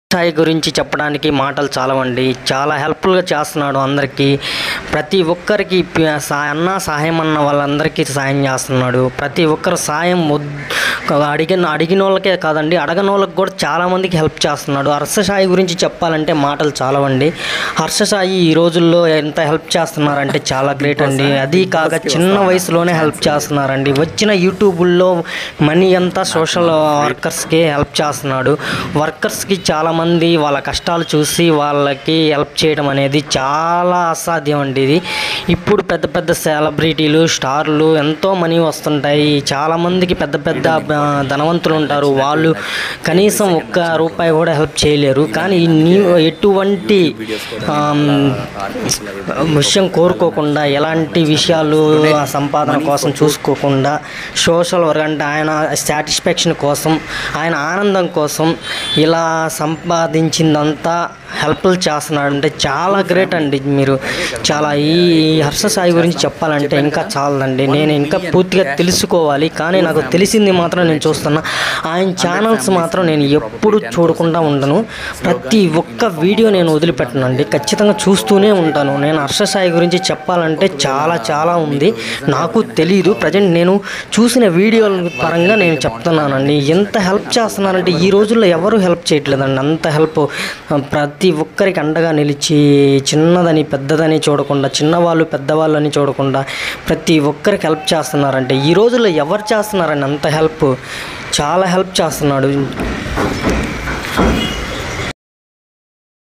సాయి గురించి చెప్పడానికి మాటలు చాలవండి చాలా హెల్ప్ఫుల్గా చేస్తున్నాడు అందరికీ ప్రతి ఒక్కరికి ప- సా- అన్న సహాయం అన్న వాళ్ళందరికీ సాయం చేస్తున్నాడు ప్రతి ఒక్కరు సాయం వద్- అడిగిన అడిగిన వాళ్ళకే కాదండి అడగని వాళ్ళకి కూడా చాలామందికి హెల్ప్ చేస్తున్నాడు హర్ష సాయి గురించి చెప్పాలంటే మాటలు చాలవండి హర్ష సాయి ఈ రోజుల్లో ఎంత హెల్ప్ చేస్తున్నారంటే చాలా గ్రేట్ అండి అది కాక చిన్న వయసులోనే హెల్ప్ చేస్తున్నారండి వచ్చిన యూట్యూబుల్లో మనీ అంతా సోషల్ వర్కర్స్కి హెల్ప్ చేస్తున్నాడు వర్కర్స్కి చాలామంది వాళ్ళ కష్టాలు చూసి వాళ్ళకి హెల్ప్ చేయడం అనేది చాలా అసాధ్యం అండి ఇది ఇప్పుడు పెద్ద పెద్ద సెలబ్రిటీలు స్టార్లు ఎంతో మనీ వస్తుంటాయి చాలామందికి పెద్ద పెద్ద ఆ, ధనవంతులు ఉంటారు వాళ్ళు కనీసం ఒక్క రూపాయి కూడా హెల్ప్ చేయలేరు కానీ నీ ఎటువంటి ఆమ్, విషయం కోరుకోకుండా ఎలాంటి విషయాలు ఆ సంపాదన కోసం చూసుకోకుండా సోషల్ వర్క్ అంటే ఆయన సాటిస్ఫాక్షన్ కోసం ఆయన ఆనందం కోసం ఇలా సంపాదించిందంతా హెల్ప్లు చేస్తున్నాడు అంటే చాలా గ్రేట్ అండి మీరు చాలా ఈ హర్ష సాయి గురించి చెప్పాలంటే ఇంకా చాలదండి నేను ఇంకా పూర్తిగా తెలుసుకోవాలి కానీ నాకు తెలిసింది మాత్రం నేను చూస్తున్నా ఆయన ఛానల్స్ మాత్రం నేను ఎప్పుడు చూడకుండా ఉండను ప్రతి ఒక్క వీడియో నేను వదిలిపెట్టనండి ఖచ్చితంగా చూస్తూనే ఉంటాను నేను హర్ష సాయి గురించి చెప్పాలంటే చాలా చాలా ఉంది నాకు తెలియదు ప్రజెంట్ నేను చూసిన వీడియోల పరంగా నేను చెప్తున్నానండి ఎంత హెల్ప్ చేస్తున్నారంటే ఈ రోజుల్లో ఎవరు హెల్ప్ చేయట్లేదండి అంత హెల్ప్ ప్రతి ఒక్కరికి అండగా నిలిచి చిన్నదని పెద్దదని చూడకుండా చిన్నవాళ్ళు పెద్దవాళ్ళని చూడకుండా ప్రతి ఒక్కరికి హెల్ప్ చేస్తున్నారంటే ఈ రోజుల్లో ఎవరు చేస్తున్నారండి అంత హెల్ప్ చాలా హెల్ప్ చేస్తున్నాడు